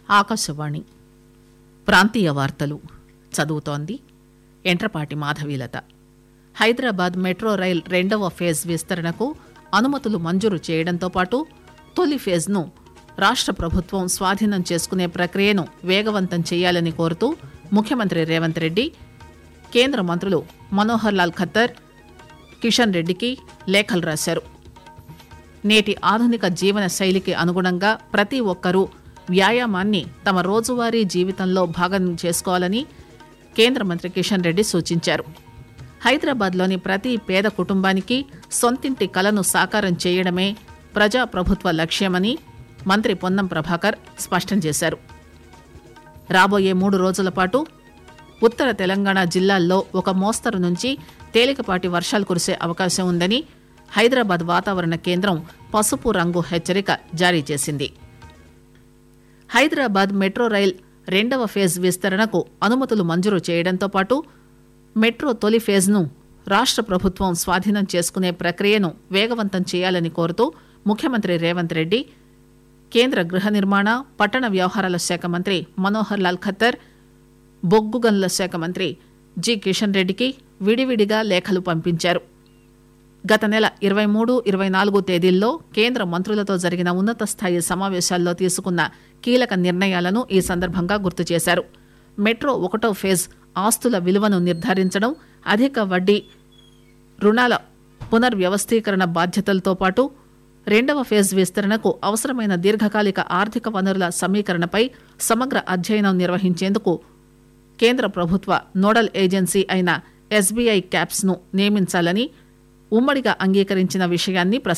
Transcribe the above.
ఆకాశవాణి ప్రాంతీయ వార్తలు చదువుతోంది ఎంట్రపాటి మాధవీలత హైదరాబాద్ మెట్రో రైల్ రెండవ ఫేజ్ విస్తరణకు అనుమతులు మంజూరు చేయడంతో పాటు తొలి ఫేజ్ను రాష్ట్ర ప్రభుత్వం స్వాధీనం చేసుకునే ప్రక్రియను వేగవంతం చేయాలని కోరుతూ ముఖ్యమంత్రి రేవంత్ రెడ్డి కేంద్ర మంత్రులు మనోహర్ లాల్ ఖత్తర్ కిషన్ రెడ్డికి లేఖలు రాశారు నేటి ఆధునిక జీవన శైలికి అనుగుణంగా ప్రతి ఒక్కరూ వ్యాయామాన్ని తమ రోజువారీ జీవితంలో భాగం చేసుకోవాలని కేంద్ర మంత్రి కిషన్ రెడ్డి సూచించారు హైదరాబాద్లోని ప్రతి పేద కుటుంబానికి సొంతింటి కలను సాకారం చేయడమే ప్రజాప్రభుత్వ లక్ష్యమని మంత్రి పొన్నం ప్రభాకర్ స్పష్టం చేశారు రాబోయే మూడు రోజుల పాటు ఉత్తర తెలంగాణ జిల్లాల్లో ఒక మోస్తరు నుంచి తేలికపాటి వర్షాలు కురిసే అవకాశం ఉందని హైదరాబాద్ వాతావరణ కేంద్రం పసుపు రంగు హెచ్చరిక జారీ చేసింది హైదరాబాద్ మెట్రో రైల్ రెండవ ఫేజ్ విస్తరణకు అనుమతులు మంజూరు చేయడంతో పాటు మెట్రో తొలి ఫేజ్ను రాష్ట్ర ప్రభుత్వం స్వాధీనం చేసుకునే ప్రక్రియను వేగవంతం చేయాలని కోరుతూ ముఖ్యమంత్రి రేవంత్ రెడ్డి కేంద్ర గృహ నిర్మాణ పట్టణ వ్యవహారాల శాఖ మంత్రి మనోహర్ లాల్ ఖత్తర్ బొగ్గు గనుల శాఖ మంత్రి జి కిషన్ రెడ్డికి విడివిడిగా లేఖలు పంపించారు గత నెల ఇరవై మూడు ఇరవై నాలుగు తేదీల్లో కేంద్ర మంత్రులతో జరిగిన ఉన్నత స్థాయి సమావేశాల్లో తీసుకున్న కీలక నిర్ణయాలను ఈ సందర్భంగా గుర్తు చేశారు మెట్రో ఒకటో ఫేజ్ ఆస్తుల విలువను నిర్ధారించడం అధిక వడ్డీ రుణాల పునర్వ్యవస్థీకరణ బాధ్యతలతో పాటు రెండవ ఫేజ్ విస్తరణకు అవసరమైన దీర్ఘకాలిక ఆర్థిక వనరుల సమీకరణపై సమగ్ర అధ్యయనం నిర్వహించేందుకు కేంద్ర ప్రభుత్వ నోడల్ ఏజెన్సీ అయిన ఎస్బీఐ క్యాప్స్ ను నియమించాలని ఉమ్మడిగా అంగీకరించిన విషయాన్ని